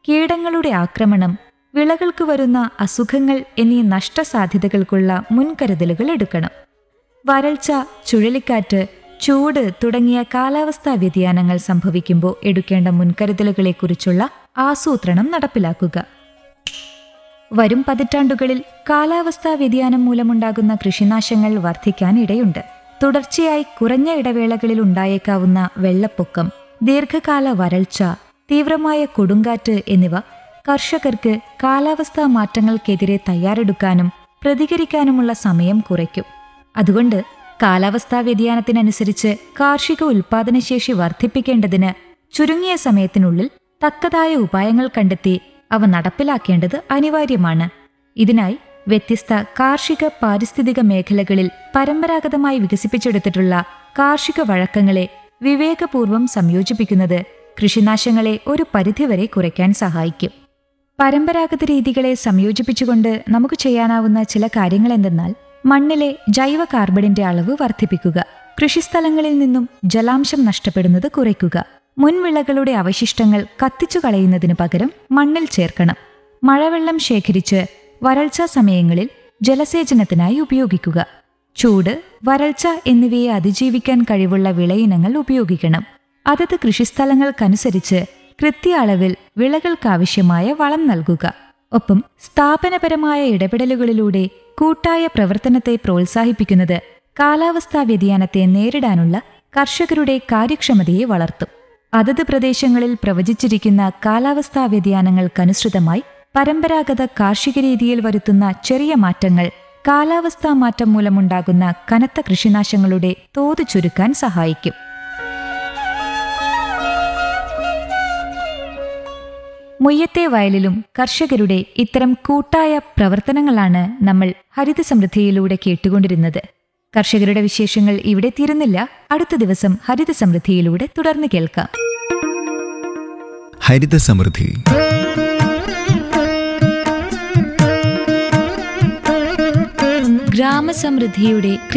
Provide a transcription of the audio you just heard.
കീടങ്ങളുടെ ആക്രമണം വിളകൾക്ക് വരുന്ന അസുഖങ്ങൾ എന്നീ നഷ്ടസാധ്യതകൾക്കുള്ള മുൻകരുതലുകൾ എടുക്കണം വരൾച്ച ചുഴലിക്കാറ്റ് ചൂട് തുടങ്ങിയ കാലാവസ്ഥാ വ്യതിയാനങ്ങൾ സംഭവിക്കുമ്പോൾ എടുക്കേണ്ട മുൻകരുതലുകളെക്കുറിച്ചുള്ള ആസൂത്രണം നടപ്പിലാക്കുക വരും പതിറ്റാണ്ടുകളിൽ കാലാവസ്ഥാ വ്യതിയാനം മൂലമുണ്ടാകുന്ന കൃഷിനാശങ്ങൾ വർദ്ധിക്കാൻ ഇടയുണ്ട് തുടർച്ചയായി കുറഞ്ഞ ഇടവേളകളിൽ ഉണ്ടായേക്കാവുന്ന വെള്ളപ്പൊക്കം ദീർഘകാല വരൾച്ച തീവ്രമായ കൊടുങ്കാറ്റ് എന്നിവ കർഷകർക്ക് കാലാവസ്ഥാ മാറ്റങ്ങൾക്കെതിരെ തയ്യാറെടുക്കാനും പ്രതികരിക്കാനുമുള്ള സമയം കുറയ്ക്കും അതുകൊണ്ട് കാലാവസ്ഥാ വ്യതിയാനത്തിനനുസരിച്ച് കാർഷിക ഉൽപാദനശേഷി വർദ്ധിപ്പിക്കേണ്ടതിന് ചുരുങ്ങിയ സമയത്തിനുള്ളിൽ തക്കതായ ഉപായങ്ങൾ കണ്ടെത്തി അവ നടപ്പിലാക്കേണ്ടത് അനിവാര്യമാണ് ഇതിനായി വ്യത്യസ്ത കാർഷിക പാരിസ്ഥിതിക മേഖലകളിൽ പരമ്പരാഗതമായി വികസിപ്പിച്ചെടുത്തിട്ടുള്ള കാർഷിക വഴക്കങ്ങളെ വിവേകപൂർവം സംയോജിപ്പിക്കുന്നത് കൃഷിനാശങ്ങളെ ഒരു പരിധിവരെ കുറയ്ക്കാൻ സഹായിക്കും പരമ്പരാഗത രീതികളെ സംയോജിപ്പിച്ചുകൊണ്ട് നമുക്ക് ചെയ്യാനാവുന്ന ചില കാര്യങ്ങൾ എന്തെന്നാൽ മണ്ണിലെ ജൈവ കാർബണിന്റെ അളവ് വർദ്ധിപ്പിക്കുക കൃഷിസ്ഥലങ്ങളിൽ നിന്നും ജലാംശം നഷ്ടപ്പെടുന്നത് കുറയ്ക്കുക മുൻവിളകളുടെ അവശിഷ്ടങ്ങൾ കത്തിച്ചു കളയുന്നതിനു പകരം മണ്ണിൽ ചേർക്കണം മഴവെള്ളം ശേഖരിച്ച് വരൾച്ചാ സമയങ്ങളിൽ ജലസേചനത്തിനായി ഉപയോഗിക്കുക ചൂട് വരൾച്ച എന്നിവയെ അതിജീവിക്കാൻ കഴിവുള്ള വിളയിനങ്ങൾ ഉപയോഗിക്കണം അതത് കൃഷിസ്ഥലങ്ങൾക്കനുസരിച്ച് കൃത്യ അളവിൽ വിളകൾക്കാവശ്യമായ വളം നൽകുക ഒപ്പം സ്ഥാപനപരമായ ഇടപെടലുകളിലൂടെ കൂട്ടായ പ്രവർത്തനത്തെ പ്രോത്സാഹിപ്പിക്കുന്നത് കാലാവസ്ഥാ വ്യതിയാനത്തെ നേരിടാനുള്ള കർഷകരുടെ കാര്യക്ഷമതയെ വളർത്തും അതത് പ്രദേശങ്ങളിൽ പ്രവചിച്ചിരിക്കുന്ന കാലാവസ്ഥാ വ്യതിയാനങ്ങൾക്കനുസൃതമായി പരമ്പരാഗത കാർഷിക രീതിയിൽ വരുത്തുന്ന ചെറിയ മാറ്റങ്ങൾ കാലാവസ്ഥാ മാറ്റം മൂലമുണ്ടാകുന്ന കനത്ത കൃഷിനാശങ്ങളുടെ തോത് ചുരുക്കാൻ സഹായിക്കും മുയ്യത്തെ വയലിലും കർഷകരുടെ ഇത്തരം കൂട്ടായ പ്രവർത്തനങ്ങളാണ് നമ്മൾ ഹരിത സമൃദ്ധിയിലൂടെ കേട്ടുകൊണ്ടിരുന്നത് കർഷകരുടെ വിശേഷങ്ങൾ ഇവിടെ തീരുന്നില്ല അടുത്ത ദിവസം ഹരിത സമൃദ്ധിയിലൂടെ തുടർന്ന് കേൾക്കാം ഹരിത സമൃദ്ധി ഗ്രാമസമൃദ്ധിയുടെ